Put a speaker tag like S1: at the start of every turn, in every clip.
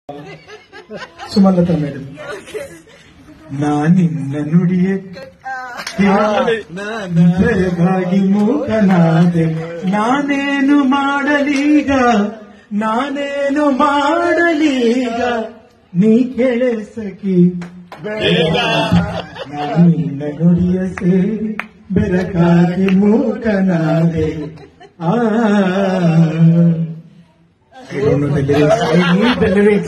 S1: Sumalatha madam ನಾನಿನ್ನ ನುಡಿಯ ಬೆಳಗಾಗಿ ಮೂಕನಾದೆ ನಾನೇನು ಮಾಡಲೀಗ ನಾನೇನು ಮಾಡಲೀಗ ನೀ ಕೆಳಸಕಿ ನಾನಿನ್ನ ನುಡಿಯ ಸೇರಿ ಬೆಳಗಾಗಿ ಮೂಕನಾದೆ ಆ I don't know the lyrics. I need the lyrics.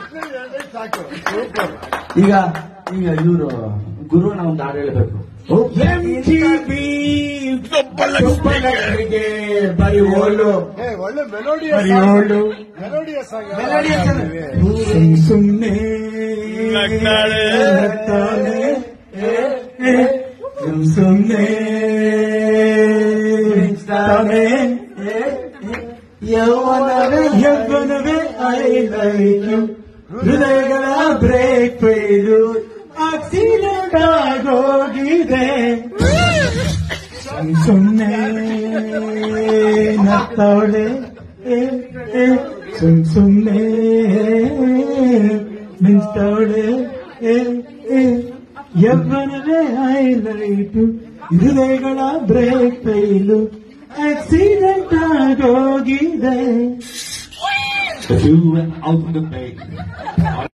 S2: ಈಗ ಈಗ ಇವರು ಗುರುವಿನ ಒಂದು ಹಾಡು ಹೇಳ್ಬೇಕು
S1: MTV ಸುಬ್ಬಲಕ್ಷ್ಮಿಗೆ ಬರಿ ಓಲು
S3: ಏ, ಒಳ್ಳೆ ಮೆಲೋಡಿ
S1: ಬರಿ ಓಲು
S3: ಮೆಲೋಡಿಯಸ್ ಆಗಿ
S2: Melodious ಆಗಿ.
S1: ಸುಮ್ ಸುಮ್ನೆ
S4: ನಗ್ತಾಳೆ.
S1: ನಗ್ತಾಳೆ. ಏ, ಏ, ಸುಮ್ ಸುಮ್ನೆ ಮಿಂಚ್ತಾನೆ. ಏ, ಏ, ಯೌವನವೇ ಯೌವನವೇ ಐ ಲೈಕ್ ಯು ಹೃದಯಗಳ ಬ್ರೇಕ್ ಫೇಲು ಆಕ್ಸಿಡೆಂಟ್ ಆಗೋಗಿದೆ ಸುಮ್ ಸುಮ್ನೆ ನಗ್ತಾವಳೆ ಏ, ಏ, ಸುಮ್ ಸುಮ್ನೆ ಮಿಂಚ್ತಾವಳೆ ಏ, ಏ, ಯೌವನವೇ ಹೈಲೈಟು ಹೃದಯಗಳ ಬ್ರೇಕ್ ಫೈಲು ಆಕ್ಸಿಡೆಂಟ್ ಆಗೋಗಿದೆ
S2: You went out in the bay.